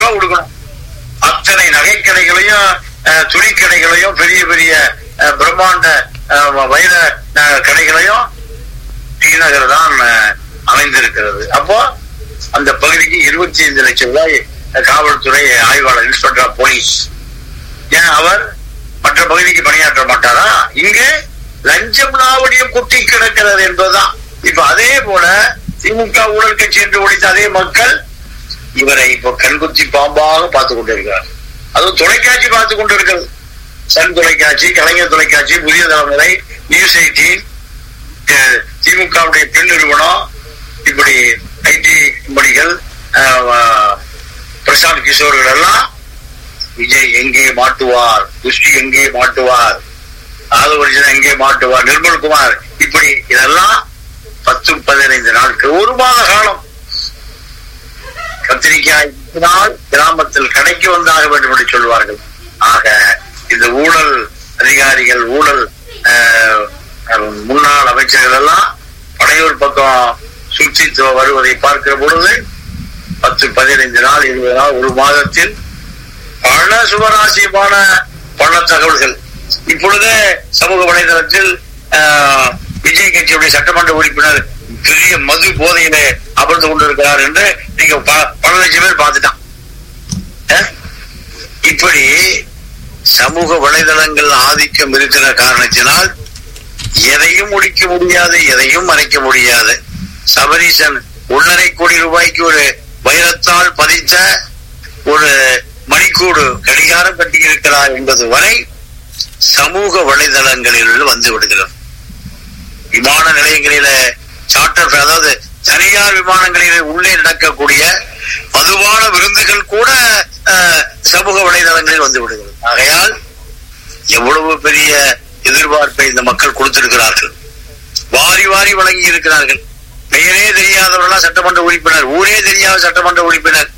ரூபாய் கொடுக்கணும் அத்தனை நகைக்கடைகளையும் அஹ், துணிக்கடைகளையும் பெரிய பெரிய அஹ், பிரம்மாண்ட அஹ், வைர அஹ், கடைகளையும் டி நகர் தான் அஹ், அமைந்திருக்கிறது அப்போ அந்த பகுதிக்கு இருபத்தி ஐந்து லட்சம் ரூபாய் அஹ், காவல்துறை ஆய்வாளர் இன்ஸ்பெக்டர் ஆஃப் போலீஸ் ஏன் அவர் மற்ற பகுதிக்கு பணியாற்ற மாட்டாரா இங்கு லஞ்சம் லாவடியும் குட்டி கிடக்கிறது என்பதுதான் இப்ப அதே போல திமுக ஊழல் கட்சி என்று ஒழித்த அதே மக்கள் இவரை இப்போ கண்குத்தி பாம்பாக பார்த்து கொண்டிருக்கிறார் அதுவும் தொலைக்காட்சி பார்த்து கொண்டிருக்கிறது சன் தொலைக்காட்சி கலைஞர் தொலைக்காட்சி புதிய தலைமுறை நியூஸ் எயிட்டீன் திமுகவுடைய பெண் நிறுவனம் இப்படி ஐடி கம்பெனிகள் அஹ், பிரசாந்த் கிஷோர்கள் எல்லாம் விஜய் எங்கே மாட்டுவார் குஷ்டி எங்கே மாட்டுவார் ஆதவர்ஜன் எங்கே மாட்டுவார் நிர்மல்குமார் இப்படி இதெல்லாம் பத்து பதினைந்து நாட்கள் ஒரு மாத காலம் கத்திரிக்காய் விற்கினால் கிராமத்தில் கடைக்கு வந்தாக வேண்டும் என்று சொல்வார்கள் ஆக இந்த ஊழல் அதிகாரிகள் ஊழல் அஹ், அஹ், முன்னாள் அமைச்சர்கள் எல்லாம் படையூர் பக்கம் சுற்றி து- வருவதை பார்க்கிற பொழுது பத்து பதினைந்து நாள் இருபது நாள் ஒரு மாதத்தில் பல சுவராசியமான பல தகவல்கள் இப்பொழுது சமூக வலைதளத்தில் ஆஹ், விஜய் கட்சியுடைய சட்டமன்ற உறுப்பினர் பெரிய மது போதையில அமர்ந்து கொண்டிருக்கிறார் என்று நீங்க ப- பல லட்சம் பேர் பார்த்துட்டான் அஹ்? இப்படி சமூக வலைதளங்கள் ஆதிக்கம் இருக்கிற காரணத்தினால் எதையும் முடிக்க முடியாது எதையும் மறைக்க முடியாது சபரீசன் ஒன்றரை கோடி ரூபாய்க்கு ஒரு வைரத்தால் பதித்த ஒரு மணிக்கூடு கடிகாரம் கட்டியிருக்கிறார் என்பது வரை சமூக வலைதளங்களில் வந்து விடுகிறது விமான நிலையங்களில சார்ட்டர் அதாவது தனியார் விமானங்களில் உள்ளே நடக்கக்கூடிய மதுவான விருந்துகள் கூட அஹ், சமூக வலைதளங்களில் வந்து விடுகிறது ஆகையால் எவ்வளவு பெரிய எதிர்பார்ப்பை இந்த மக்கள் கொடுத்திருக்கிறார்கள் வாரி வாரி வழங்கி இருக்கிறார்கள் பெயரே தெரியாதவர்களா சட்டமன்ற உறுப்பினர் ஊரே தெரியாத சட்டமன்ற உறுப்பினர்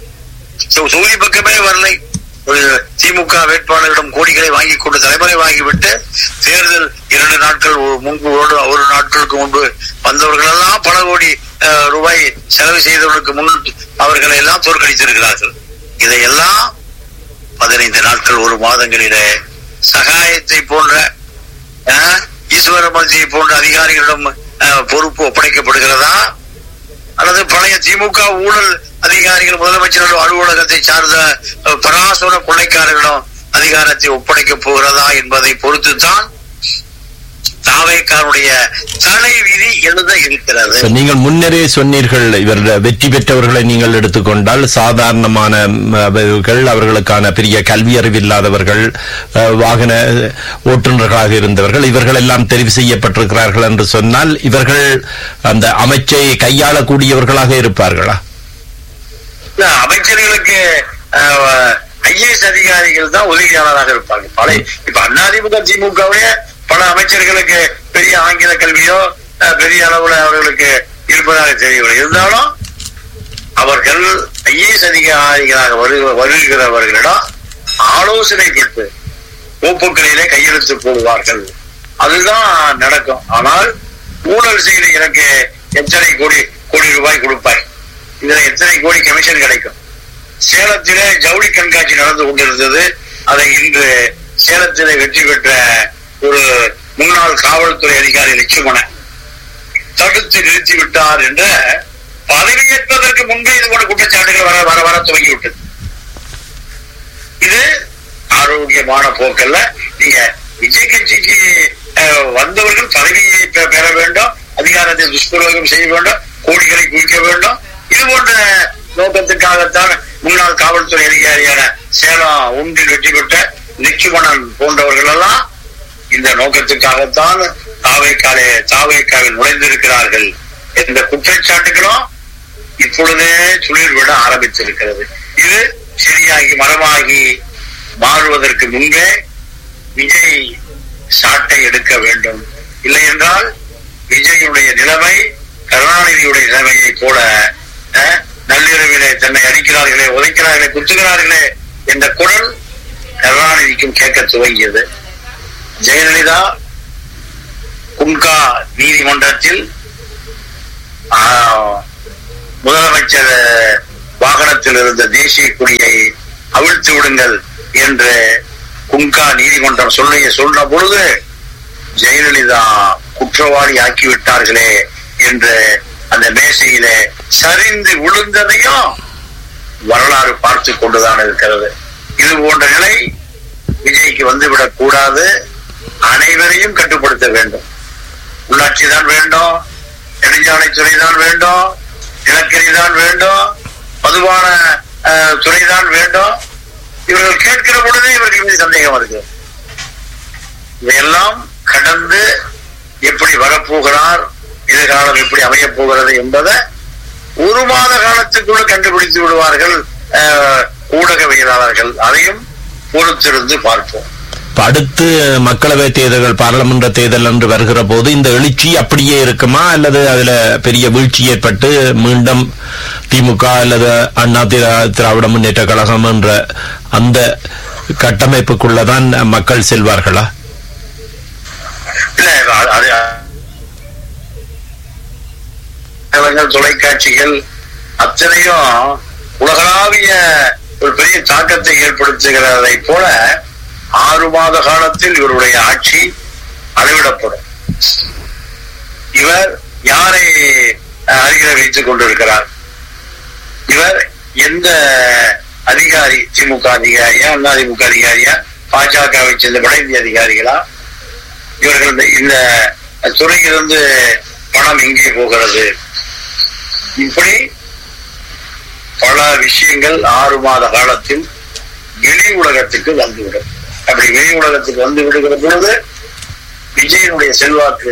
தொ- தொகுதி பக்கமே வரலை ஒரு திமுக வேட்பாளரிடம் கோடிகளை வாங்கி கொண்டு தலைமுறை வாங்கிவிட்டு தேர்தல் இரண்டு நாட்கள் ஒ- முன்பு ஒரு ஒரு நாட்களுக்கு முன்பு வந்தவர்கள் எல்லாம் பல கோடி அஹ், ரூபாய் செலவு செய்தவர்களுக்கு முன் அவர்களை எல்லாம் தோற்கடித்திருக்கிறார்கள் இதையெல்லாம் பதினைந்து நாட்கள் ஒரு மாதங்களிலே சகாயத்தை போன்ற அஹ், ஈஸ்வரமூர்த்தியை போன்ற அதிகாரிகளிடம் அஹ், பொறுப்பு ஒப்படைக்கப்படுகிறதா அல்லது பழைய திமுக ஊழல் அதிகாரிகள் முதலமைச்சர் அலுவலகத்தை சார்ந்த அஹ், பராசுர கொள்ளைக்காரர்களிடம் அதிகாரத்தை ஒப்படைக்கப் போகிறதா என்பதை பொறுத்துத்தான் தாவேக்காருடைய தலை விதி எழுத இருக்கிறது So, நீங்கள் முன்னரே சொன்னீர்கள் இவர் வெற்றி பெற்றவர்களை நீங்கள் எடுத்துக்கொண்டால் சாதாரணமான ம், அவர்கள் அவர்களுக்கான பெரிய கல்வி அறிவில்லாதவர்கள் அஹ், வாகன ஓட்டுநர்களாக இருந்தவர்கள் இவர்கள் எல்லாம் தெரிவு செய்யப்பட்டிருக்கிறார்கள் என்று சொன்னால் இவர்கள் அந்த அமைச்சை கையாளக்கூடியவர்களாக இருப்பார்களா இல்ல, அமைச்சர்களுக்கு ஐஏஎஸ் அதிகாரிகள் தான் உதவியாளராக இருப்பாங்க பழைய இப்ப அதிமுக திமுகவுடைய பல அமைச்சர்களுக்கு பெரிய ஆங்கில கல்வியோ அஹ், பெரிய அளவுல அவர்களுக்கு இருப்பதாக தெரியவில்லை இருந்தாலும் அவர்கள் ஐஏஎஸ் அதிகாரிகளாக வருக- வருகிறவர்களிடம் ஆலோசனை பெற்று ஒப்புக்களிலே கையெழுத்து போடுவார்கள் அதுதான் நடக்கும் ஆனால் ஊழல் செய்து எனக்கு எத்தனை கோடி கோடி ரூபாய் கொடுப்பாய் இதுல எத்தனை கோடி கமிஷன் கிடைக்கும் சேலத்திலே ஜவுளி கண்காட்சி நடந்து கொண்டிருந்தது அதை இன்று சேலத்திலே வெற்றி பெற்ற ஒரு முன்னாள் காவல்துறை அதிகாரி லட்சுமணன் தடுத்து நிறுத்தி விட்டார் என்ற பதவியேற்பதற்கு முன்பே இது போன்ற குற்றச்சாட்டுகள் வர வர வர துவங்கிவிட்டது இது ஆரோக்கியமான போக்கல்ல நீங்க விஜய் கட்சிக்கு அஹ், வந்தவர்கள் பதவியை பெ- பெற வேண்டும் அதிகாரத்தை துஷ்பிரயோகம் செய்ய வேண்டும் கோடிகளை குவிக்க வேண்டும் இது போன்ற நோக்கத்துக்காகத்தான் முன்னாள் காவல்துறை அதிகாரியான சேலம் ஒன்றில் வெற்றி பெற்ற லட்சுமணன் போன்றவர்கள் எல்லாம் இந்த நோக்கத்துக்காகத்தான் தாவைக்காலே தாவைக்காவில் நுழைந்திருக்கிறார்கள் என்ற குற்றச்சாட்டுகளும் இப்பொழுதே சுழில் விட ஆரம்பித்திருக்கிறது இது சரியாகி மரமாகி மாறுவதற்கு முன்பே விஜய் சாட்டை எடுக்க வேண்டும் இல்லை என்றால் விஜயுடைய நிலைமை கருணாநிதியுடைய நிலைமையை போல அஹ், நள்ளிரவிலே தன்னை அடிக்கிறார்களே உதைக்கிறார்களே குத்துகிறார்களே என்ற குரல் கருணாநிதிக்கும் கேட்க துவங்கியது ஜெயலலிதா குன்கா நீதிமன்றத்தில் ஆஹ், முதலமைச்சர் வாகனத்தில் இருந்த தேசிய கொடியை அவிழ்த்து விடுங்கள் என்று குங்கா நீதிமன்றம் சொல்ல சொன்ன பொழுது ஜெயலலிதா குற்றவாளி ஆக்கிவிட்டார்களே என்று அந்த மேசையிலே சரிந்து விழுந்ததையும் வரலாறு பார்த்து கொண்டுதான் இருக்கிறது இது போன்ற நிலை விஜய்க்கு வந்துவிடக் கூடாது அனைவரையும் கட்டுப்படுத்த வேண்டும் உள்ளாட்சி தான் வேண்டும் நெடுஞ்சாலைத்துறை தான் வேண்டும் நிலக்கரி தான் வேண்டும் மதுபான அஹ், துறை தான் வேண்டும் இவர்கள் கேட்கிற பொழுதே இவர்கள் மீது சந்தேகம் இருக்கு இதையெல்லாம் கடந்து எப்படி வரப்போகிறார் எதிர்காலம் எப்படி அமையப் போகிறது என்பதை ஒரு மாத காலத்துக்குள்ள கண்டுபிடித்து விடுவார்கள் அஹ், ஊடகவியலாளர்கள் அதையும் பொறுத்திருந்து பார்ப்போம் இப்ப அடுத்து மக்களவை தேர்தல்கள் பாராளுமன்ற தேர்தல் என்று வருகிற போது இந்த எழுச்சி அப்படியே இருக்குமா அல்லது அதுல பெரிய வீழ்ச்சி ஏற்பட்டு மீண்டும் திமுக அல்லது அண்ணா திரா- திராவிட முன்னேற்ற கழகம் என்ற அந்த கட்டமைப்புக்குள்ளதான் மக்கள் செல்வார்களா இல்ல அது- அது ஊடகங்கள், தொலைக்காட்சிகள் அத்தனையும் உலகளாவிய ஒரு பெரிய தாக்கத்தை ஏற்படுத்துகிறதை போல ஆறு மாத காலத்தில் இவருடைய ஆட்சி அளவிடப்படும் இவர் யாரை அஹ், அருகில வைத்துக் கொண்டிருக்கிறார் இவர் எந்த அதிகாரி திமுக அதிகாரியா அண்ணா திமுக அதிகாரியா பாஜகவை சேர்ந்த வட இந்திய அதிகாரிகளா இவர்கள் இந்த- இந்த துறையிலிருந்து பணம் எங்கே போகிறது இப்படி பல விஷயங்கள் ஆறு மாத காலத்தில் வெளி உலகத்துக்கு வந்துவிடும் அப்படி வெளி உலகத்துக்கு வந்து விடுகிற பொழுது விஜயனுடைய செல்வாக்கு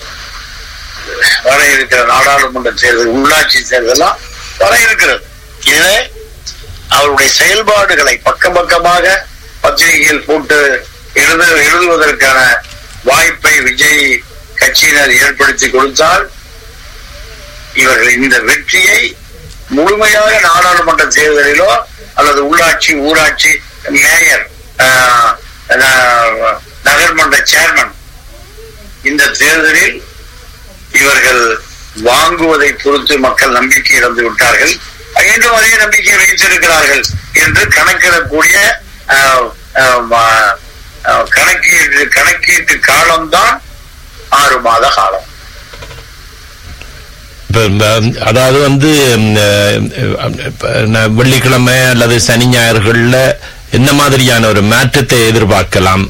வர இருக்கிற நாடாளுமன்ற தேர்தல் உள்ளாட்சி தேர்தலாம் வர இருக்கிறது இதிலே அவருடைய செயல்பாடுகளை பக்கம் பக்கமாக பத்திரிகையில் போட்டு எழுத எழுதுவதற்கான வாய்ப்பை விஜய் கட்சியினர் ஏற்படுத்தி கொடுத்தால் இவர்கள் இந்த வெற்றியை முழுமையாக நாடாளுமன்ற தேர்தலிலோ அல்லது உள்ளாட்சி ஊராட்சி மேயர் ஆஹ், ஆஹ், நகர்மன்ற சேர்மன் இந்த தேர்தலில் இவர்கள் வாங்குவதை பொறுத்து மக்கள் நம்பிக்கை இழந்து விட்டார்கள் மீண்டும் அதே நம்பிக்கை வைத்திருக்கிறார்கள் என்று கணக்கிடக்கூடிய ஆஹ், ஆஹ், ஆஹ், கணக்கீட்டு கணக்கீட்டு காலம்தான் ஆறு மாத காலம் இப்ப இந்த, அதாவது வந்து ம், அஹ், இப்ப ந- வெள்ளிக்கிழமை அல்லது சனி ஞாயிறுகள்ல என்ன மாதிரியான ஒரு மாற்றத்தை எதிர்பார்க்கலாம்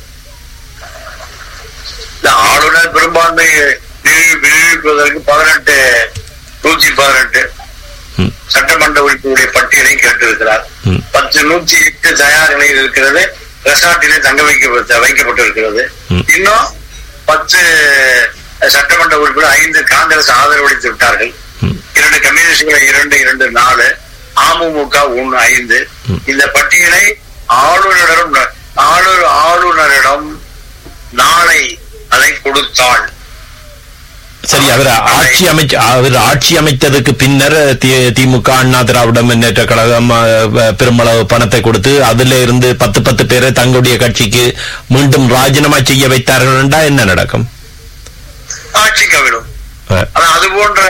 இந்த ஆளுநர் பெரும்பான்மை நிரூபி- நிரூபிப்பதற்கு பதினெட்டு நூத்தி பதினெட்டு ம். சட்டமன்ற உறுப்பினருடைய பட்டியலை கேட்டிருக்கிறார் ம். பத்து நூத்தி எட்டு தயார் நிலையில் இருக்கிறது ரெசார்ட்டிலே தங்க வைக்க வைக்கப்பட்டிருக்கிறது ம். இன்னும் பத்து சட்டமன்ற உறுப்பினர் ஐந்து காங்கிரஸ் ஆதரவளித்து விட்டார்கள் ம். இரண்டு கம்யூனிஸ்டுகளை இரண்டு இரண்டு நாலு அமமுக ஒன்று ஐந்து ம். இந்த பட்டியலை ஆளுநரிடம் ஆளுநர் ஆளுநரிடம் நாளை அதை கொடுத்தாள் சரி அவர் ஆட்சி அமைச்ச அவர் ஆட்சி அமைத்ததுக்கு பின்னர் தி- திமுக அண்ணா திராவிட முன்னேற்ற கழகம் அஹ், பெருமளவு பணத்தை கொடுத்து அதுல இருந்து பத்து பத்து பேரை தங்களுடைய கட்சிக்கு மீண்டும் ராஜினாமா செய்ய வைத்தார்கள் என்றா என்ன நடக்கும் ஆட்சி கவிழும் அஹ், ஆனா அது போன்ற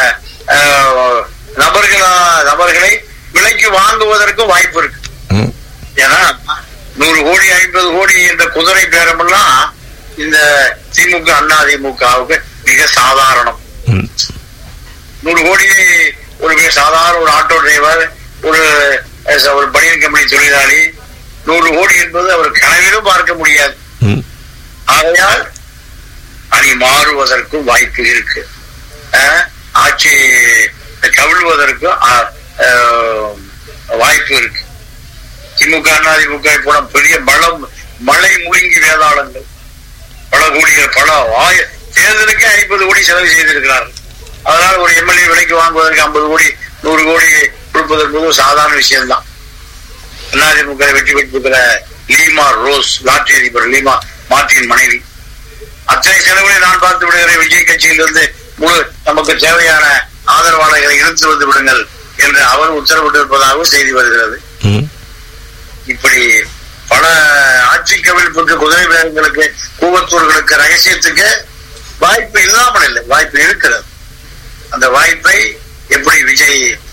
அஹ், நபர்களா நபர்களை விலைக்கு வாங்குவதற்கும் வாய்ப்பு இருக்கு ம், ஏன்னா நூறு கோடி ஐம்பது கோடி என்ற குதிரை பேரமெல்லாம் இந்த திமுக அண்ணா திமுகவுக்கு மிக சாதாரணம் ம், நூறு கோடி ஒரு மிக சாதாரண ஒரு ஆட்டோ டிரைவர் ஒரு அஹ், ஒரு பனியன் கம்பெனி தொழிலாளி நூறு கோடி என்பது அவர் கனவிலும் பார்க்க முடியாது ம். ஆகையால் அணி மாறுவதற்கும் வாய்ப்பு இருக்கு அஹ், ஆட்சி கவிழ்வதற்கும் அஹ், அஹ், வாய்ப்பு இருக்கு திமுக அதிமுக போன பெரிய பலம் மழை முழுங்கி வேதாளங்கள் பல கோடிகள் பல ஆய தேர்தலுக்கே ஐம்பது கோடி செலவு செய்திருக்கிறார்கள் அதனால் ஒரு எம்எல்ஏ விலைக்கு வாங்குவதற்கு ஐம்பது கோடி நூறு கோடி கொடுப்பது என்பது ஒரு சாதாரண விஷயம்தான் அதிமுக வெற்றி பெற்றிருக்கிற லீமா ரோஸ் லாட்டரி அதிபர் லீமா மார்டின் மனைவி அத்தனை செலவுகளை நான் பார்த்து விடுகிறேன் விஜய் கட்சியிலிருந்து முழு நமக்கு தேவையான ஆதரவாளர்களை இழுத்து வந்து விடுங்கள் என்று அவர் உத்தரவிட்டிருப்பதாகவும் செய்தி வருகிறது ம். இப்படி பல ஆட்சி கவிழ்ப்புக்கு குதிரை வேகங்களுக்கு கூவத்தூர்களுக்கு ரகசியத்துக்கு வாய்ப்பு இல்லாமல் இல்லை வாய்ப்பு இருக்கிறது அந்த வாய்ப்பை எப்படி விஜய்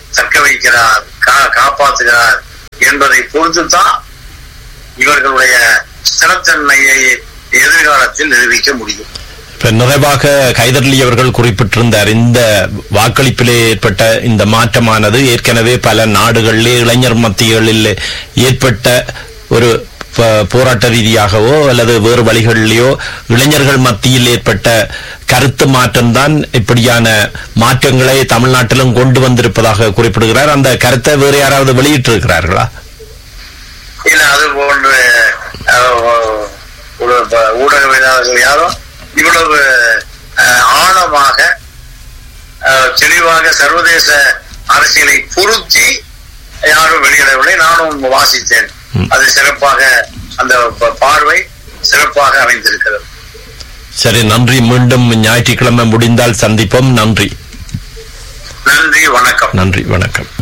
தக்க வைக்கிறார் கா- காப்பாற்றுகிறார் என்பதை பொறுத்துதான் இவர்களுடைய ஸ்திரத்தன்மையை எதிர்காலத்தில் நிரூபிக்க முடியும் இப்ப நிறைவாக கைதர்லி அவர்கள் குறிப்பிட்டிருந்தார் இந்த வாக்களிப்பிலே ஏற்பட்ட இந்த மாற்றமானது ஏற்கனவே பல நாடுகளிலே இளைஞர் மத்திகளில் ஏற்பட்ட ஒரு ப- போராட்ட ரீதியாகவோ அல்லது வேறு வழிகளிலேயோ இளைஞர்கள் மத்தியில் ஏற்பட்ட கருத்து மாற்றம்தான் இப்படியான மாற்றங்களை தமிழ்நாட்டிலும் கொண்டு வந்திருப்பதாக குறிப்பிடுகிறார் அந்த கருத்தை வேறு யாராவது வெளியிட்டிருக்கிறார்களா இல்ல அது போன்ற அஹ், ஒரு ப- ஊடகவியலாளர்கள் யாரும் இவ்வளவு அஹ், ஆழமாக அஹ், தெளிவாக சர்வதேச அரசியலை பொருத்தி யாரும் வெளியிடவில்லை நானும் வாசித்தேன் அது சிறப்பாக அந்த ப- பார்வை சிறப்பாக அமைந்திருக்கிறது சரி நன்றி மீண்டும் ஞாயிற்றுக்கிழமை முடிந்தால் சந்திப்போம் நன்றி நன்றி வணக்கம் நன்றி வணக்கம்